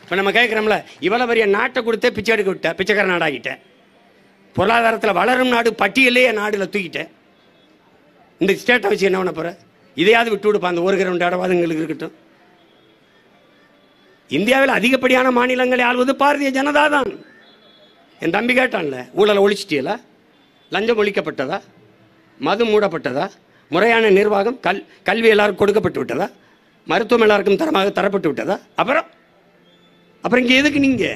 இப்போ நம்ம கேட்குறோம்ல இவ்வளோ பெரிய நாட்டை கொடுத்தே பிச்சை எடுக்க விட்ட பிச்சைக்கார நாடாகிட்டேன் பொருளாதாரத்தில் வளரும் நாடு பட்டியலே நாடுல தூக்கிட்டேன் இந்த ஸ்டேட்டை வச்சு என்ன பண்ண போற இதையாவது விட்டு விடுப்பா அந்த ஒரு கிரவுண்ட் இடவாது எங்களுக்கு இருக்கட்டும் இந்தியாவில் அதிகப்படியான மாநிலங்களை ஆள்வது பாரதிய ஜனதா தான் என் தம்பி கேட்டான்ல ஊழலை ஒழிச்சிட்டியல லஞ்சம் ஒழிக்கப்பட்டதா மது மூடப்பட்டதா முறையான நிர்வாகம் கல் கல்வி எல்லாருக்கும் கொடுக்கப்பட்டு விட்டதா மருத்துவம் எல்லாருக்கும் தரமாக தரப்பட்டு விட்டதா அப்புறம் அப்புறம் இங்கே எதுக்கு நீங்க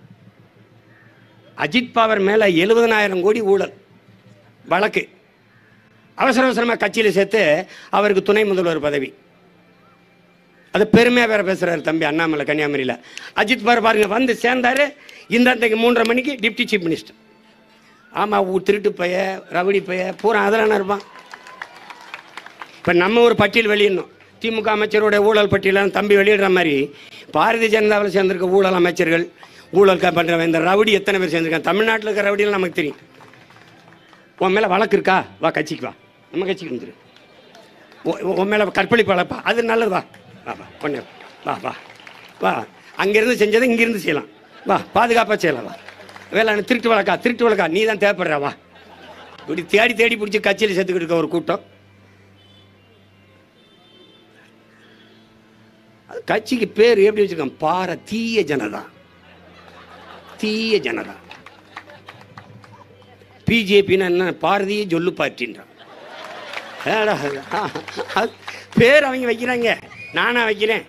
அஜித் பவர் மேலே எழுபதனாயிரம் கோடி ஊழல் வழக்கு அவசர அவசரமாக கட்சியில் சேர்த்து அவருக்கு துணை முதல்வர் பதவி அது பெருமையாக வேற பேசுறாரு தம்பி அண்ணாமலை கன்னியாகுமரியில் அஜித் பவர் பாருங்க வந்து சேர்ந்தாரு இந்த அன்றைக்கு மூன்றரை மணிக்கு டிப்டி சீஃப் மினிஸ்டர் ஆமாம் திருட்டு பைய ரவுடி பைய பூரா அதெல்லாம் இருப்பான் இப்போ நம்ம ஒரு பட்டியல் வெளியிடணும் திமுக அமைச்சருடைய ஊழல் பட்டியலாம் தம்பி வெளியிடுற மாதிரி பாரதிய ஜனதாவில் சேர்ந்திருக்க ஊழல் அமைச்சர்கள் ஊழல் க- பண்றவன் இந்த ரவுடி எத்தனை பேர் சேர்ந்திருக்காங்க தமிழ்நாட்டில் இருக்கிற ரவுடியெல்லாம் நமக்கு தெரியும் உன் மேலே வழக்கு இருக்கா வா கட்சிக்கு வா நம்ம கட்சிக்கு வந்துரு உ- உ- உன் மேலே கற்பழிப்பு வளர்ப்பா அது நல்லது வா வா வா பொண்ணு வா வா வா அங்கேருந்து செஞ்சதை இங்கேருந்து செய்யலாம் வா பாதுகாப்பாக செய்யலாம் வா வேலை திருட்டு வழக்கா திருட்டு வழக்கா நீ தான் தேவைப்படுற வா இப்படி தேடி தேடி பிடிச்சி கட்சியில் சேர்த்துக்கிட்டு இருக்க ஒரு கூட்டம் அது கட்சிக்கு பேர் எப்படி வச்சிருக்கான் பார தீய ஜனதா தீய ஜனதா பிஜேபின்னு என்ன பாரதிய ஜொல்லு பார்ட்டின்றான் ஏடா அது? ஆ, அது பேர் அவங்க வைக்கிறாங்க நானா வைக்கிறேன்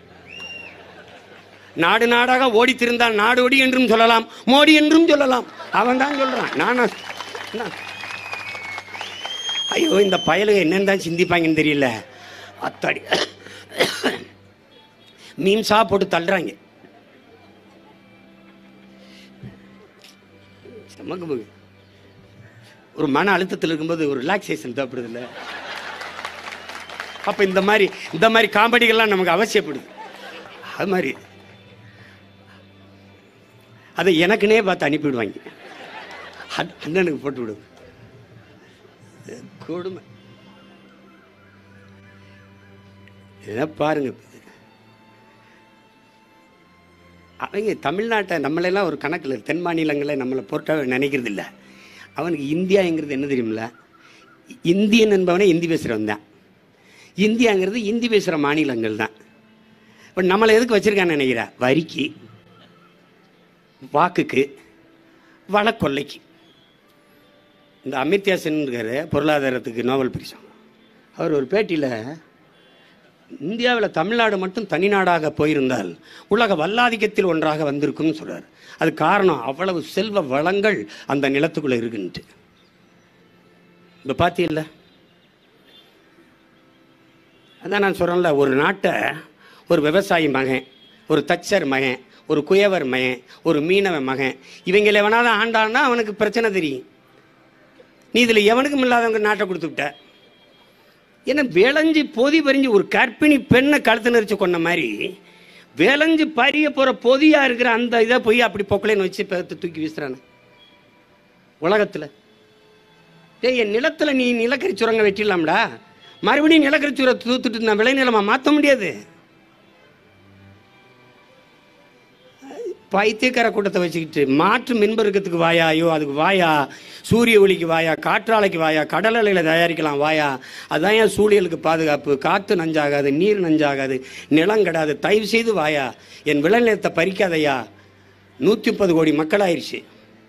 நாடு நாடாக ஓடி திருந்தால் நாடோடி என்றும் சொல்லலாம் மோடி என்றும் சொல்லலாம் அவன் தான் சொல்றான் நானா என்ன? ஐயோ இந்த பயலுக என்னன்னு தான் சிந்திப்பாங்கன்னு தெரியல அத்தாடி மீன்ஸா போட்டு தள்ளுறாங்க செமக்கு மகு. ஒரு மன அழுத்தத்தில் இருக்கும்போது ஒரு ரிலாக்ஸேஷன் தேவைப்படுது இல்லை அப்போ இந்த மாதிரி இந்த மாதிரி காமெடிகள்லாம் நமக்கு அவசியப்படுது அது மாதிரி அதை எனக்குனே பார்த்து அனுப்பிவிடுவாங்க அண்ண- அண்ணனுக்கு போட்டு விடுங்க கொடுமை இதை பாருங்க அவங்க தமிழ்நாட்டை நம்மளெல்லாம் ஒரு கணக்கில் தென் மாநிலங்களை நம்மளை பொருட்டாக நினைக்கிறது இல்லை அவனுக்கு இந்தியாங்கிறது என்ன தெரியுமில்ல இந்தியன் என்பவனே இந்தி பேசுகிறவன் தான் இந்தியாங்கிறது இந்தி பேசுகிற மாநிலங்கள் தான் இப்போ நம்மளை எதுக்கு வச்சுருக்கான்னு நினைக்கிறா வரிக்கு வாக்குக்கு வளக்கொல்லைக்கு இந்த அமித்யா சென் இருக்காரு பொருளாதாரத்துக்கு நோபல் பரிசு அவர் ஒரு பேட்டியில் இந்தியாவில் தமிழ்நாடு மட்டும் தனிநாடாக போயிருந்தால் உலக வல்லாதிக்கத்தில் ஒன்றாக வந்திருக்கும்னு சொல்றார் அது காரணம் அவ்வளவு செல்வ வளங்கள் அந்த நிலத்துக்குள்ள இருக்குன்ட்டு இப்போ பார்த்தீங்கல்ல அதான் நான் சொல்கிறேன்ல ஒரு நாட்டை ஒரு விவசாயி மகன் ஒரு தச்சர் மகன் ஒரு குயவர் மகன் ஒரு மீனவன் மகன் இவங்களை எவனாவது ஆண்டான்னா அவனுக்கு பிரச்சனை தெரியும் நீ இதில் எவனுக்கும் இல்லாதவங்க நாட்டை கொடுத்து விட்ட ஏன்னா விளைஞ்சு பொதி பறிஞ்சு ஒரு கர்ப்பிணி பெண்ணை கழுத்து நெரிச்சு கொண்ட மாதிரி விளைஞ்சு பறிய போகிற பொதியா இருக்கிற அந்த இதை போய் அப்படி பொக்கலைன்னு வச்சு பேர்த்து தூக்கி வீசுறானு உலகத்தில் டேய் என் நிலத்தில் நீ நிலக்கரி சுரங்க வெட்டிடலாம்டா மறுபடியும் நிலக்கரி சுர தூத்துட்டு நான் விளைநிலமா மாற்ற முடியாது பைத்தியக்கார கூட்டத்தை வச்சுக்கிட்டு மாற்று மின்பெருக்கத்துக்கு வாயா ஐயோ அதுக்கு வாயா சூரிய ஒளிக்கு வாயா காற்றாலைக்கு வாயா கடல் அலைகளை தயாரிக்கலாம் வாயா அதான் ஏன் சூழியலுக்கு பாதுகாப்பு காற்று நஞ்சாகாது நீர் நஞ்சாகாது நிலம் கெடாது தயவு செய்து வாயா என் விளைநிலத்தை பறிக்காதையா நூற்றி முப்பது கோடி மக்கள் ஆயிடுச்சு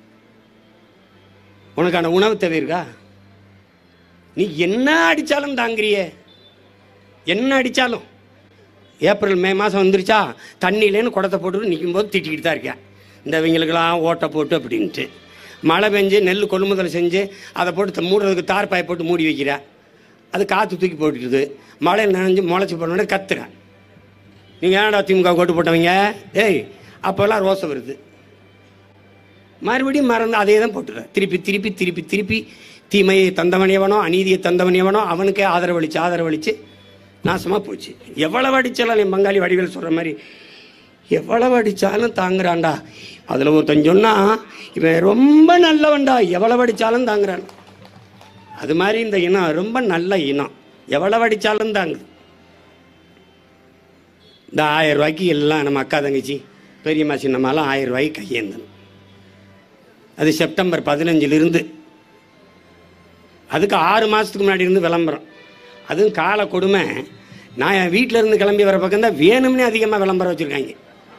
உனக்கான உணவு தேவை இருக்கா நீ என்ன அடித்தாலும் தாங்குறியே என்ன அடித்தாலும் ஏப்ரல் மே மாதம் வந்துருச்சா தண்ணியிலேன்னு குடத்தை போட்டு நிற்கும் போது திட்டிக்கிட்டு தான் இருக்கேன் இந்த இவங்களுக்கெல்லாம் ஓட்டை போட்டு அப்படின்ட்டு மழை பெஞ்சு நெல் கொள்முதல் செஞ்சு அதை போட்டு த- மூடுறதுக்கு தார் பாய் போட்டு மூடி வைக்கிறேன் அது காற்று தூக்கி போட்டுடுது மழை நனைஞ்சு முளைச்சி போனோடனே கத்துறேன் நீங்கள் ஏன்டா திமுக ஓட்டு போட்டவங்க ஏய் அப்போல்லாம் ரோசை வருது மறுபடியும் மறந்து அதே தான் போட்டுறேன் திருப்பி திருப்பி திருப்பி திருப்பி தீமையை தந்தவன் எவனோ அநீதியை தந்தவன் எவனோ அவனுக்கே ஆதரவளிச்சு ஆதரவளிச்சு நாசமாக போச்சு எவ்வளவு அடித்தாலும் என் பங்காளி வடிவேல் சொல்கிற மாதிரி எவ்வளவு அடித்தாலும் தாங்குறான்டா அதில் ஒருத்தன் சொன்னா இவன் ரொம்ப நல்லவன்டா எவ்வளவு அடித்தாலும் தாங்குறான் அது மாதிரி இந்த இனம் ரொம்ப நல்ல இனம் எவ்வளவு அடித்தாலும் தாங்குது இந்த ஆயிரம் ரூபாய்க்கு எல்லாம் நம்ம அக்கா தங்கச்சி பெரியம்மா சின்னம்மாலாம் ஆயிரம் ரூபாய்க்கு கையேந்தணும் அது செப்டம்பர் பதினஞ்சிலிருந்து அதுக்கு ஆறு மாதத்துக்கு முன்னாடி இருந்து விளம்பரம் அதுவும் கால கொடுமை நான் என் வீட்டில இருந்து கிளம்பி வர பக்கம் தான் வேணும்னே அதிகமாக விளம்பரம் வச்சுருக்காங்க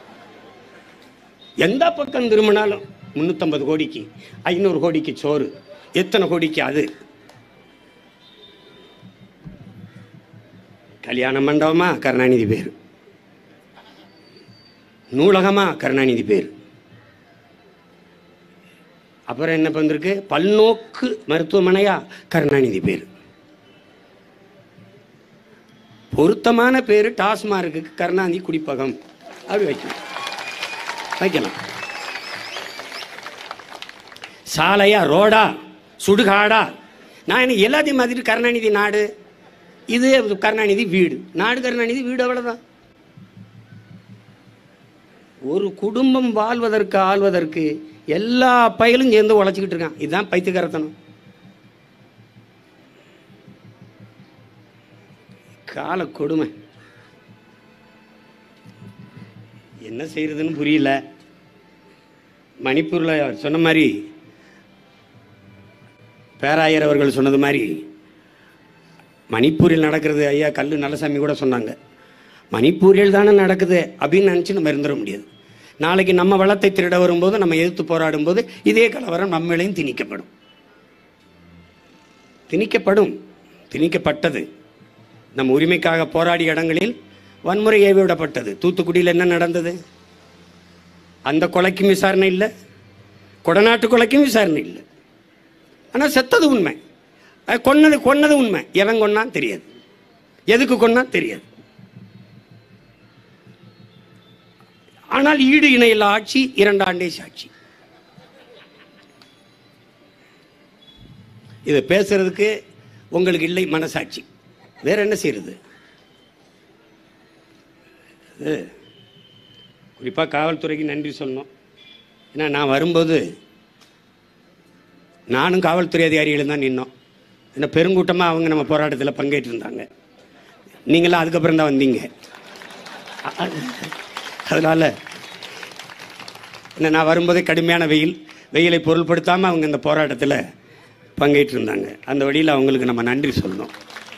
எந்த பக்கம் திரும்பினாலும் முந்நூற்றம்பது கோடிக்கு ஐநூறு கோடிக்கு சோறு எத்தனை கோடிக்கு அது கல்யாண மண்டபமா கருணாநிதி பேர் நூலகமா கருணாநிதி பேர் அப்புறம் என்ன வந்திருக்கு பல்நோக்கு மருத்துவமனையா கருணாநிதி பேர் பொருத்தமான பேர் டாஸ்மார்க்கு கருணாநிதி குடிப்பகம் அப்படி வைக்கலாம் வைக்கலாம் சாலையா ரோடா சுடுகாடா நான் என்ன எல்லாத்தையும் மாதிரி கருணாநிதி நாடு இது கருணாநிதி வீடு நாடு கருணாநிதி வீடு அவ்வளவுதான் ஒரு குடும்பம் வாழ்வதற்கு ஆள்வதற்கு எல்லா பயலும் சேர்ந்து உழைச்சிக்கிட்டு இருக்கான் இதுதான் பைத்தியக்காரத்தனம் கால கொடுமை என்ன செய்யறதுன்னு புரியல மணிப்பூரில் அவர் சொன்ன மாதிரி பேராயர் அவர்கள் சொன்னது மாதிரி மணிப்பூரில் நடக்கிறது ஐயா கல்லு நல்லசாமி கூட சொன்னாங்க மணிப்பூரில் தானே நடக்குது அப்படின்னு நினச்சி நம்ம இருந்துட முடியாது நாளைக்கு நம்ம வளத்தை திருட வரும்போது நம்ம எதிர்த்து போராடும் போது இதே கலவரம் நம்மளையும் திணிக்கப்படும் திணிக்கப்படும் திணிக்கப்பட்டது நம் உரிமைக்காக போராடிய இடங்களில் வன்முறை ஏவிவிடப்பட்டது தூத்துக்குடியில் என்ன நடந்தது அந்த கொலைக்கும் விசாரணை இல்லை கொடநாட்டு கொலைக்கும் விசாரணை இல்லை ஆனால் செத்தது உண்மை அது கொன்னது கொன்னது உண்மை எவன் கொன்னான் தெரியாது எதுக்கு கொன்னான் தெரியாது ஆனால் ஈடு இணையில்லா ஆட்சி இரண்டு ஆண்டே சாட்சி இதை பேசுறதுக்கு உங்களுக்கு இல்லை மனசாட்சி வேற என்ன செய்யறது இது குறிப்பாக காவல்துறைக்கு நன்றி சொல்லணும் ஏன்னா நான் வரும்போது நானும் காவல்துறை அதிகாரிகளும் தான் நின்னோம் ஏன்னா பெருங்கூட்டமாக அவங்க நம்ம போராட்டத்தில் பங்கேற்றிருந்தாங்க நீங்களாம் அதுக்கப்புறம் தான் வந்தீங்க அ- அ- அதனால என்ன நான் வரும்போதே கடுமையான வெயில் வெயிலை பொருள்படுத்தாமல் அவங்க இந்த போராட்டத்தில் பங்கேற்றிருந்தாங்க அந்த வழியில் அவங்களுக்கு நம்ம நன்றி சொல்லணும்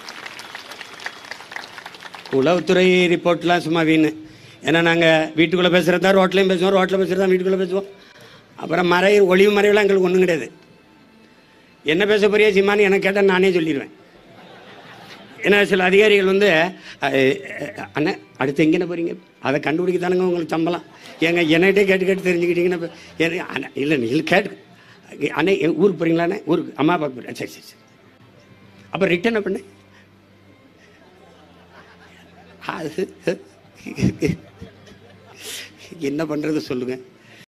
உளவுத்துறை ரிப்போர்ட்லாம் சும்மா வீணு ஏன்னா நாங்கள் வீட்டுக்குள்ளே பேசுகிறதா ரோட்லையும் பேசுவோம் ரோட்டில் பேசுகிறதா வீட்டுக்குள்ளே பேசுவோம் அப்புறம் மறை ஒளிவு மறைவுலாம் எங்களுக்கு ஒன்றும் கிடையாது என்ன பேச போறியா சிம்மான்னு எனக்கு கேட்டால் நானே சொல்லிடுவேன் ஏன்னா சில அதிகாரிகள் வந்து அஹ், அஹ், அண்ணே அடுத்து எங்கேன போகிறீங்க அதை கண்டுபிடிக்க தானுங்க உங்களுக்கு சம்பளம் ஏங்க என்னகிட்டே கேட்டு கேட்டு தெரிஞ்சுக்கிட்டீங்கன்னா இப்ப எனக்கு- அண்ணா, இல்லை நீங்கள் கேட்டு அண்ணே எ- ஊருக்கு போகிறீங்களாண்ணே ஊருக்கு அம்மா பார்க்க போகிறேன் சரி சரி சரி அப்போ ரிட்டர்ன் பண்ணு அது என்ன பண்ணுறது சொல்லுங்கள்